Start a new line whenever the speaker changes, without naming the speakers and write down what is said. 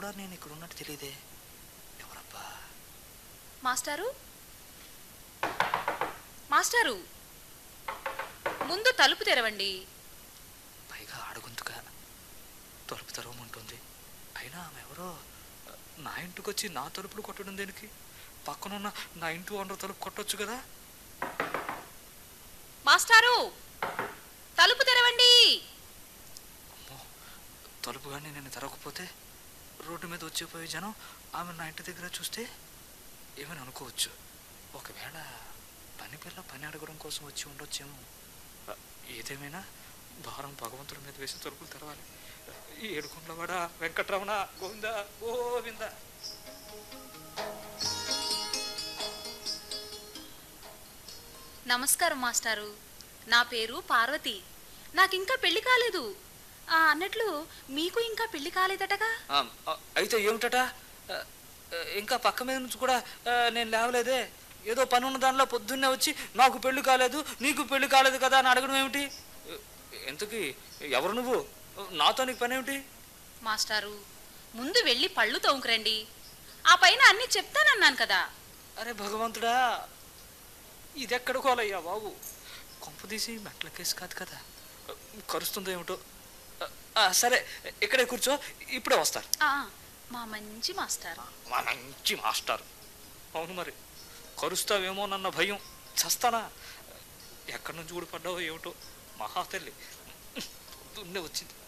కూడా నేను ఇక్కడ ఉన్నట్టు తెలియదే ఎవరబ్బా
మాస్టారు మాస్టారు ముందు తలుపు తెరవండి
పైగా ఆడుగుంతుగా తలుపు తెరవమంటుంది అయినా ఆమె ఎవరో నా ఇంటికి వచ్చి నా తలుపులు కొట్టడం దేనికి పక్కనున్న నా ఇంటి ఓనర్ తలుపు కొట్టొచ్చు కదా
మాస్టారు తలుపు తెరవండి
అమ్మో తలుపు కానీ నేను తెరవకపోతే రోడ్డు మీద వచ్చిపోయే జనం ఆమె నా ఇంటి దగ్గర చూస్తే ఏమని అనుకోవచ్చు ఒకవేళ పని పిల్ల పని అడగడం కోసం వచ్చి ఉండొచ్చేమో అ, ఏదేమైనా భారం భగవంతుడి మీద వేసి తలుపులు తెరవాలి ఈ ఏడుకుండవాడ వెంకట్రమణ గోవింద గోవింద
నమస్కారం మాస్టారు నా పేరు పార్వతి నాకింకా పెళ్లి కాలేదు ఆ, అన్నట్లు మీకు ఇంకా పెళ్లి కాలేదటగా
ఆ, ఆ, అయితే ఏమిటట ఆ, ఆ, ఇంకా పక్క మీద నుంచి కూడా ఆ, నేను లేవలేదే ఏదో పని ఉన్న దానిలో పొద్దున్నే వచ్చి నాకు పెళ్లి కాలేదు నీకు పెళ్లి కాలేదు కదా అని అడగడం ఏమిటి ఎంతకి ఎవరు నువ్వు నాతో నీకు పని ఏమిటి
మాస్టారు ముందు వెళ్ళి పళ్ళు తోముకురండి ఆ పైన అన్ని చెప్తానన్నాను కదా
అరే భగవంతుడా ఇదెక్కడ కోలయ్యా బాబు కొంప తీసి మెట్ల కేసు కాదు కదా కరుస్తుందో ఏమిటో ఆ, సరే ఇక్కడే కూర్చో ఇప్పుడే వస్తారు
ఆ, మా మంచి మాస్టారు
మా మంచి మాస్టర్ అవును మరి కరుస్తావేమోనన్న భయం చస్తానా ఎక్కడి నుంచి ఊడిపడ్డావో ఏమిటో మహాతల్లి పొద్దున్నే వచ్చింది